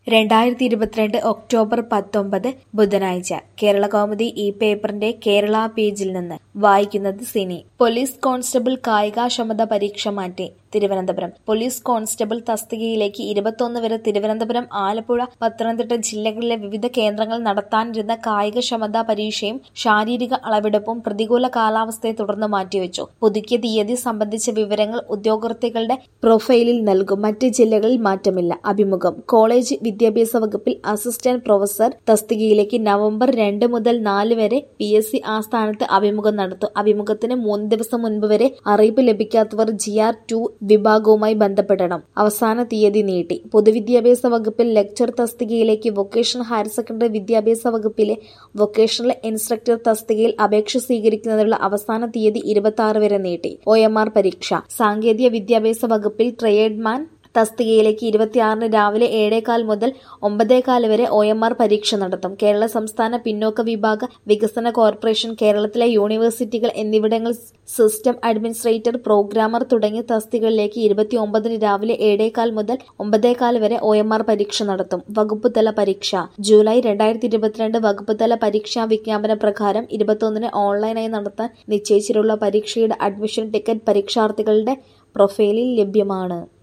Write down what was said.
രണ്ടായിരത്തി ഇരുപത്തിരണ്ട് ഒക്ടോബർ പത്തൊമ്പത് ബുധനാഴ്ച കേരളകൗമുദി ഈ പേപ്പറിന്റെ കേരള പേജിൽ നിന്ന് വായിക്കുന്നത് സിനി പോലീസ് കോൺസ്റ്റബിൾ കായികാക്ഷമത പരീക്ഷ മാറ്റി തിരുവനന്തപുരം പോലീസ് കോൺസ്റ്റബിൾ തസ്തികയിലേക്ക് ഇരുപത്തൊന്ന് വരെ തിരുവനന്തപുരം ആലപ്പുഴ പത്തനംതിട്ട ജില്ലകളിലെ വിവിധ കേന്ദ്രങ്ങൾ നടത്താനിരുന്ന കായികക്ഷമതാ പരീക്ഷയും ശാരീരിക അളവെടുപ്പും പ്രതികൂല കാലാവസ്ഥയെ തുടർന്ന് മാറ്റിവെച്ചു പുതുക്കിയ തീയതി സംബന്ധിച്ച വിവരങ്ങൾ ഉദ്യോഗാർത്ഥികളുടെ പ്രൊഫൈലിൽ നൽകും മറ്റ് ജില്ലകളിൽ മാറ്റമില്ല അഭിമുഖം കോളേജ് വിദ്യാഭ്യാസ വകുപ്പിൽ അസിസ്റ്റന്റ് പ്രൊഫസർ തസ്തികയിലേക്ക് നവംബർ രണ്ട് മുതൽ നാല് വരെ പി എസ് സി ആസ്ഥാനത്ത് അഭിമുഖം നടത്തും അഭിമുഖത്തിന് മൂന്ന് ദിവസം മുൻപ് വരെ അറിയിപ്പ് ലഭിക്കാത്തവർ ജി ആർ ടു വിഭാഗവുമായി ബന്ധപ്പെടണം അവസാന തീയതി നീട്ടി പൊതുവിദ്യാഭ്യാസ വകുപ്പിൽ ലെക്ചർ തസ്തികയിലേക്ക് വൊക്കേഷണൽ ഹയർ സെക്കൻഡറി വിദ്യാഭ്യാസ വകുപ്പിലെ വൊക്കേഷണൽ ഇൻസ്ട്രക്ടർ തസ്തികയിൽ അപേക്ഷ സ്വീകരിക്കുന്നതിനുള്ള അവസാന തീയതി ഇരുപത്തി ആറ് വരെ നീട്ടി ഒ എം ആർ പരീക്ഷ സാങ്കേതിക വിദ്യാഭ്യാസ വകുപ്പിൽ ട്രേഡ്മാൻ തസ്തികയിലേക്ക് ഇരുപത്തിയാറിന് രാവിലെ ഏഴേകാൽ മുതൽ ഒമ്പതേകാൽ വരെ ഒ എം ആർ പരീക്ഷ നടത്തും കേരള സംസ്ഥാന പിന്നോക്ക വിഭാഗ വികസന കോർപ്പറേഷൻ കേരളത്തിലെ യൂണിവേഴ്സിറ്റികൾ എന്നിവിടങ്ങൾ സിസ്റ്റം അഡ്മിനിസ്ട്രേറ്റർ പ്രോഗ്രാമർ തുടങ്ങിയ തസ്തികകളിലേക്ക് ഇരുപത്തിയൊമ്പതിന് രാവിലെ ഏഴേകാൽ മുതൽ ഒമ്പതേകാൽ വരെ ഒ എം ആർ പരീക്ഷ നടത്തും വകുപ്പ് തല പരീക്ഷ ജൂലൈ രണ്ടായിരത്തി ഇരുപത്തിരണ്ട് വകുപ്പ് തല പരീക്ഷാ വിജ്ഞാപന പ്രകാരം ഇരുപത്തൊന്നിന് ഓൺലൈനായി നടത്താൻ നിശ്ചയിച്ചിട്ടുള്ള പരീക്ഷയുടെ അഡ്മിഷൻ ടിക്കറ്റ് പരീക്ഷാർത്ഥികളുടെ പ്രൊഫൈലിൽ ലഭ്യമാണ്